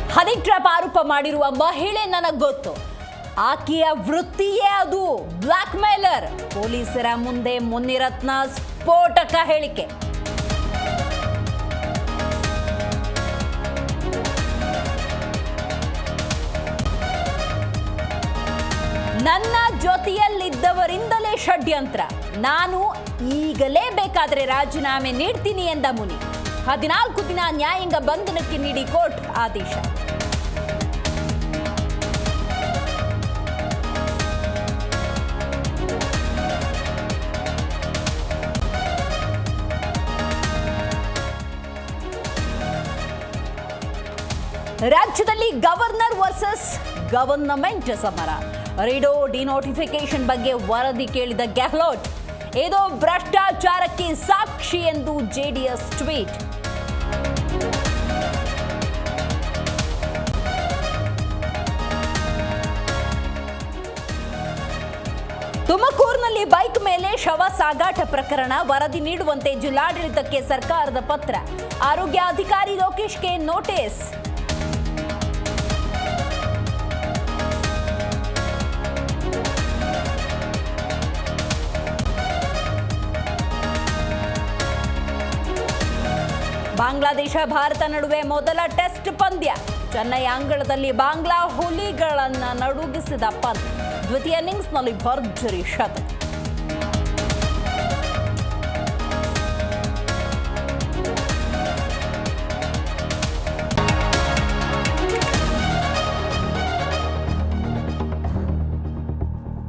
honey trap ಆರೋಪ ಮಾಡಿರುವ ಮಹಿಳೆ ನನಗೆ ಗೊತ್ತು ಆಕೆಯ ವೃತ್ತಿಯೇ ಅದು ಬ್ಲಾಕ್ ಮೇಲರ್ ಪೊಲೀಸರ ಮುಂದೆ ಮುನಿರತ್ನ ಸ್ಫೋಟಕ ಹೇಳಿಕೆ ನನ್ನ ಜೊತೆಯಲ್ಲಿದ್ದವರಿಂದಲೇ ಷಡ್ಯಂತ್ರ ನಾನು ಈಗಲೇ ಬೇಕಾದ್ರೆ ರಾಜೀನಾಮೆ ನೀಡ್ತೀನಿ ಎಂದ ಮುನಿ ಹದಿನಾಲ್ಕು ದಿನ ನ್ಯಾಯಾಂಗ ಬಂಧನಕ್ಕೆ ನೀಡಿ ಕೋರ್ಟ್ ಆದೇಶ ರಾಜ್ಯದಲ್ಲಿ ಗವರ್ನರ್ ವರ್ಸಸ್ ಗವರ್ನಮೆಂಟ್ ಸಮರ ರಿಡೋ ಡಿನೋಟಿಫಿಕೇಶನ್ ಬಗ್ಗೆ ವರದಿ ಕೇಳಿದ ಗೆಹ್ಲೋಟ್ ಇದು ಭ್ರಷ್ಟಾಚಾರಕ್ಕೆ ಸಾಕ್ಷಿ ಎಂದು ಜೆಡಿಎಸ್ ಟ್ವೀಟ್ ತುಮಕೂರಿನಲ್ಲಿ ಬೈಕ್ ಮೇಲೆ ಶವ ಸಾಗಾಟ ಪ್ರಕರಣ ವರದಿ ನೀಡುವಂತೆ ಜಿಲ್ಲಾಡಳಿತಕ್ಕೆ ಸರ್ಕಾರದ ಪತ್ರ ಆರೋಗ್ಯ ಅಧಿಕಾರಿ ಲೋಕೇಶ್ಗೆ ನೋಟಿಸ್ ಬಾಂಗ್ಲಾದೇಶ ಭಾರತ ನಡುವೆ ಮೊದಲ ಟೆಸ್ಟ್ ಪಂದ್ಯ ಚೆನ್ನೈ ಅಂಗಳದಲ್ಲಿ ಬಾಂಗ್ಲಾ ಹುಲಿಗಳನ್ನ ನಡುಗಿಸಿದ ಪಂತ್ ದ್ವಿತೀಯ ಇನ್ನಿಂಗ್ಸ್ನಲ್ಲಿ ಭರ್ಜರಿ ಶತಕ